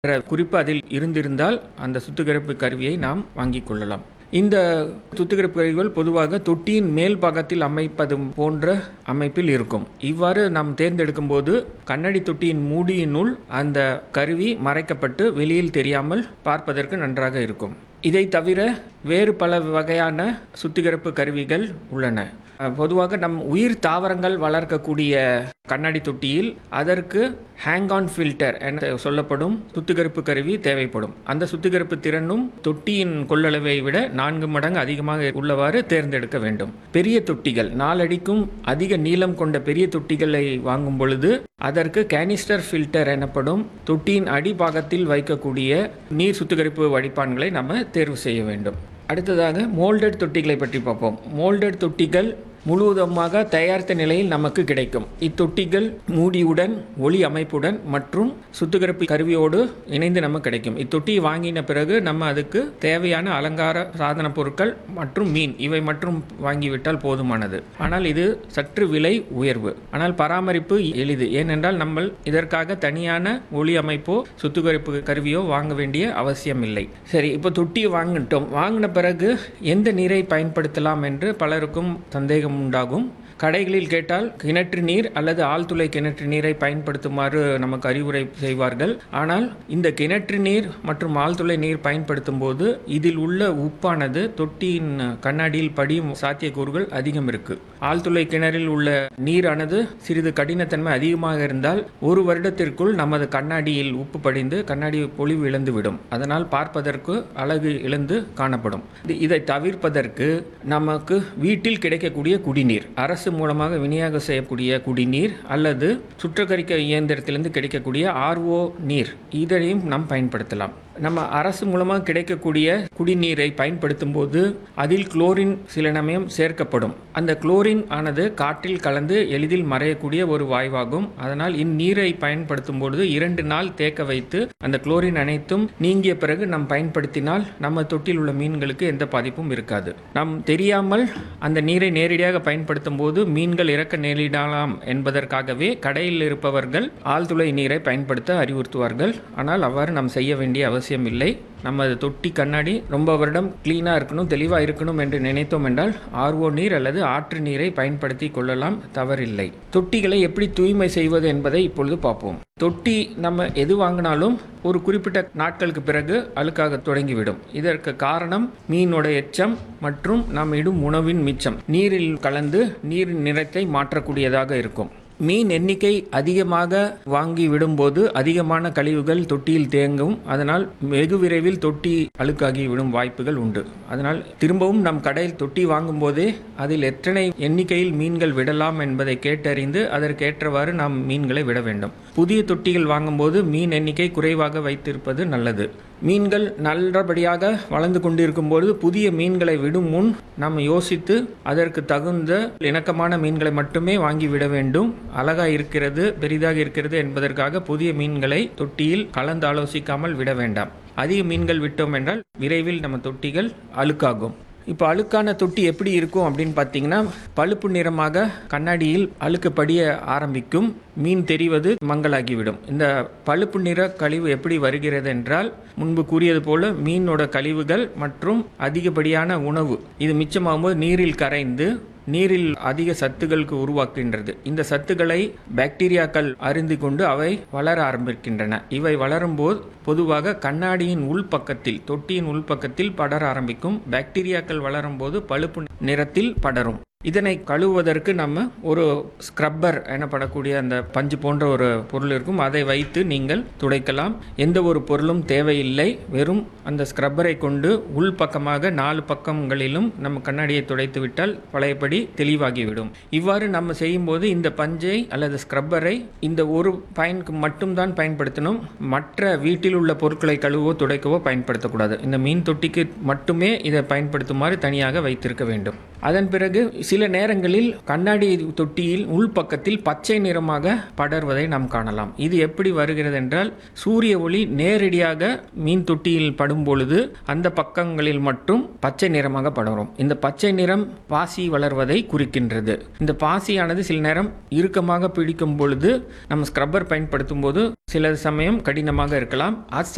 என்ற குறிப்பு அதில் இருந்திருந்தால் அந்த சுத்திகரிப்பு கருவியை நாம் வாங்கிக் கொள்ளலாம் இந்த சுத்திகரிப்பு கருவிகள் பொதுவாக தொட்டியின் மேல் பாகத்தில் அமைப்பது போன்ற அமைப்பில் இருக்கும் இவ்வாறு நாம் தேர்ந்தெடுக்கும் போது கண்ணாடி தொட்டியின் மூடியினுள் அந்த கருவி மறைக்கப்பட்டு வெளியில் தெரியாமல் பார்ப்பதற்கு நன்றாக இருக்கும் இதை தவிர வேறு பல வகையான சுத்திகரிப்பு கருவிகள் உள்ளன அஹ், பொதுவாக நம் உயிர் தாவரங்கள் வளர்க்கக்கூடிய கண்ணாடி தொட்டியில் அதற்கு ஹேங் ஆன் ஃபில்டர் என சொல்லப்படும் சுத்திகரிப்பு கருவி தேவைப்படும் அந்த சுத்திகரிப்பு திறனும் தொட்டியின் கொள்ளளவை விட நான்கு மடங்கு அதிகமாக உள்ளவாறு தேர்ந்தெடுக்க வேண்டும் பெரிய தொட்டிகள் நாலடிக்கும் அதிக நீளம் கொண்ட பெரிய தொட்டிகளை வாங்கும் பொழுது அதற்கு கேனிஸ்டர் ஃபில்டர் எனப்படும் தொட்டியின் அடிபாகத்தில் வைக்கக்கூடிய நீர் சுத்திகரிப்பு வடிப்பான்களை நம்ம தேர்வு செய்ய வேண்டும் அடுத்ததாக மோல்டட் தொட்டிகளை பற்றி பார்ப்போம் மோல்டட் தொட்டிகள் முழுவதுமாக தயாரித்த நிலையில் நமக்கு கிடைக்கும் இத்தொட்டிகள் மூடியுடன் ஒளி அமைப்புடன் மற்றும் சுத்திகரிப்பு கருவியோடு இணைந்து நமக்கு கிடைக்கும் இத்தொட்டியை வாங்கின பிறகு நம்ம அதுக்கு தேவையான அலங்கார சாதன பொருட்கள் மற்றும் மீன் இவை மட்டும் வாங்கிவிட்டால் போதுமானது ஆனால் இது சற்று விலை உயர்வு ஆனால் பராமரிப்பு எளிது ஏனென்றால் நம்ம இதற்காக தனியான ஒளி அமைப்போ சுத்திகரிப்பு கருவியோ வாங்க வேண்டிய அவசியம் இல்லை சரி இப்போ தொட்டியை வாங்கிட்டோம் வாங்கின பிறகு எந்த நீரை பயன்படுத்தலாம் என்று பலருக்கும் சந்தேகம் உண்டாகும் கடைகளில் கேட்டால் கிணற்று நீர் அல்லது ஆழ்துளை கிணற்று நீரை பயன்படுத்துமாறு நமக்கு அறிவுரை செய்வார்கள் ஆனால் இந்த கிணற்று நீர் மற்றும் ஆழ்துளை நீர் பயன்படுத்தும் போது இதில் உள்ள உப்பானது தொட்டியின் கண்ணாடியில் படியும் சாத்தியக்கூறுகள் அதிகம் இருக்கு ஆழ்துளை கிணறில் உள்ள நீரானது சிறிது கடினத்தன்மை அதிகமாக இருந்தால் ஒரு வருடத்திற்குள் நமது கண்ணாடியில் உப்பு படிந்து கண்ணாடி பொலிவு இழந்துவிடும் அதனால் பார்ப்பதற்கு அழகு இழந்து காணப்படும் இது- இதை தவிர்ப்பதற்கு நமக்கு வீட்டில் கிடைக்கக்கூடிய குடிநீர் அரசு மூலமாக விநியோகம் செய்யக்கூடிய குடிநீர் அல்லது சுற்றக்கரிக்க இயந்திரத்திலிருந்து கிடைக்கக்கூடிய ஆர்ஓ நீர் இதையும் நாம் பயன்படுத்தலாம் நம்ம அரசு மூலமாக கிடைக்கக்கூடிய குடிநீரை பயன்படுத்தும் போது அதில் குளோரின் சில சமயம் சேர்க்கப்படும் அந்த குளோரின் ஆனது காற்றில் கலந்து எளிதில் மறையக்கூடிய ஒரு வாயுவாகும் அதனால் இந்நீரை பயன்படுத்தும் பொழுது இரண்டு நாள் தேக்க வைத்து அந்த குளோரின் அனைத்தும் நீங்கிய பிறகு நாம் பயன்படுத்தினால் நம்ம தொட்டில் உள்ள மீன்களுக்கு எந்த பாதிப்பும் இருக்காது நாம் தெரியாமல் அந்த நீரை நேரடியாக பயன்படுத்தும் போது மீன்கள் இறக்க நேரிடலாம் என்பதற்காகவே கடையில் இருப்பவர்கள் ஆழ்துளை நீரை பயன்படுத்த அறிவுறுத்துவார்கள் ஆனால் அவ்வாறு நாம் செய்ய வேண்டிய அவசியம் இல்லை நமது தொட்டி கண்ணாடி ரொம்ப வருடம் கிளீனாக இருக்கணும் தெளிவாக இருக்கணும் என்று நினைத்தோம் என்றால் ஆர்ஓ நீர் அல்லது ஆற்று நீரை பயன்படுத்தி கொள்ளலாம் தவறில்லை தொட்டிகளை எப்படி தூய்மை செய்வது என்பதை இப்பொழுது பார்ப்போம் தொட்டி நம்ம எது வாங்கினாலும் ஒரு குறிப்பிட்ட நாட்களுக்கு பிறகு அழுக்காக தொடங்கிவிடும் இதற்கு காரணம் மீனோட எச்சம் மற்றும் நாம் இடும் உணவின் மிச்சம் நீரில் கலந்து நீரின் நிறத்தை மாற்றக்கூடியதாக இருக்கும் மீன் எண்ணிக்கை அதிகமாக வாங்கி விடும்போது அதிகமான கழிவுகள் தொட்டியில் தேங்கும் அதனால் வெகு விரைவில் தொட்டி அழுக்காகி விடும் வாய்ப்புகள் உண்டு அதனால் திரும்பவும் நம் கடையில் தொட்டி வாங்கும்போதே அதில் எத்தனை எண்ணிக்கையில் மீன்கள் விடலாம் என்பதை கேட்டறிந்து அதற்கேற்றவாறு நாம் மீன்களை விட வேண்டும் புதிய தொட்டிகள் வாங்கும்போது மீன் எண்ணிக்கை குறைவாக வைத்திருப்பது நல்லது மீன்கள் நல்லபடியாக வளர்ந்து கொண்டிருக்கும் பொழுது புதிய மீன்களை விடும் முன் நாம் யோசித்து அதற்கு தகுந்த இணக்கமான மீன்களை மட்டுமே வாங்கி விட வேண்டும் அழகா இருக்கிறது பெரிதாக இருக்கிறது என்பதற்காக புதிய மீன்களை தொட்டியில் கலந்து ஆலோசிக்காமல் விட வேண்டாம் அதிக மீன்கள் விட்டோம் என்றால் விரைவில் நம்ம தொட்டிகள் அழுக்காகும் இப்போ அழுக்கான தொட்டி எப்படி இருக்கும் அப்படின்னு பார்த்தீங்கன்னா பழுப்பு நிறமாக கண்ணாடியில் அழுக்கு படிய ஆரம்பிக்கும் மீன் தெரிவது மங்கலாகிவிடும் இந்த பழுப்பு நிற கழிவு எப்படி வருகிறது என்றால் முன்பு கூறியது போல மீனோட கழிவுகள் மற்றும் அதிகப்படியான உணவு இது மிச்சமாகும்போது நீரில் கரைந்து நீரில் அதிக சத்துக்களுக்கு உருவாக்குகின்றது இந்த சத்துக்களை பாக்டீரியாக்கள் அறிந்து கொண்டு அவை வளர ஆரம்பிக்கின்றன இவை வளரும்போது பொதுவாக கண்ணாடியின் உள்பக்கத்தில் தொட்டியின் உள்பக்கத்தில் படர ஆரம்பிக்கும் பாக்டீரியாக்கள் வளரும்போது பழுப்பு நிறத்தில் படரும் இதனை கழுவுவதற்கு நம்ம ஒரு ஸ்க்ரப்பர் எனப்படக்கூடிய அந்த பஞ்சு போன்ற ஒரு பொருள் இருக்கும் அதை வைத்து நீங்கள் துடைக்கலாம் எந்த ஒரு பொருளும் தேவையில்லை வெறும் அந்த ஸ்க்ரப்பரை கொண்டு உள் பக்கமாக நாலு பக்கங்களிலும் நம்ம கண்ணாடியை துடைத்து விட்டால் பழையபடி தெளிவாகிவிடும் இவ்வாறு நம்ம செய்யும்போது இந்த பஞ்சை அல்லது ஸ்க்ரப்பரை இந்த ஒரு பயனுக்கு மட்டும்தான் பயன்படுத்தணும் மற்ற வீட்டில் உள்ள பொருட்களை கழுவோ துடைக்கவோ பயன்படுத்தக்கூடாது இந்த மீன் தொட்டிக்கு மட்டுமே இதை பயன்படுத்துமாறு தனியாக வைத்திருக்க வேண்டும் அதன் பிறகு சில நேரங்களில் கண்ணாடி தொட்டியில் உள்பக்கத்தில் பச்சை நிறமாக படர்வதை நாம் காணலாம் இது எப்படி வருகிறது என்றால் சூரிய ஒளி நேரடியாக மீன் தொட்டியில் படும் பொழுது அந்த பக்கங்களில் மட்டும் பச்சை நிறமாக படரும் இந்த பச்சை நிறம் பாசி வளர்வதை குறிக்கின்றது இந்த பாசியானது சில நேரம் இறுக்கமாக பிடிக்கும் பொழுது நம்ம ஸ்க்ரப்பர் பயன்படுத்தும் போது சில சமயம் கடினமாக இருக்கலாம் அது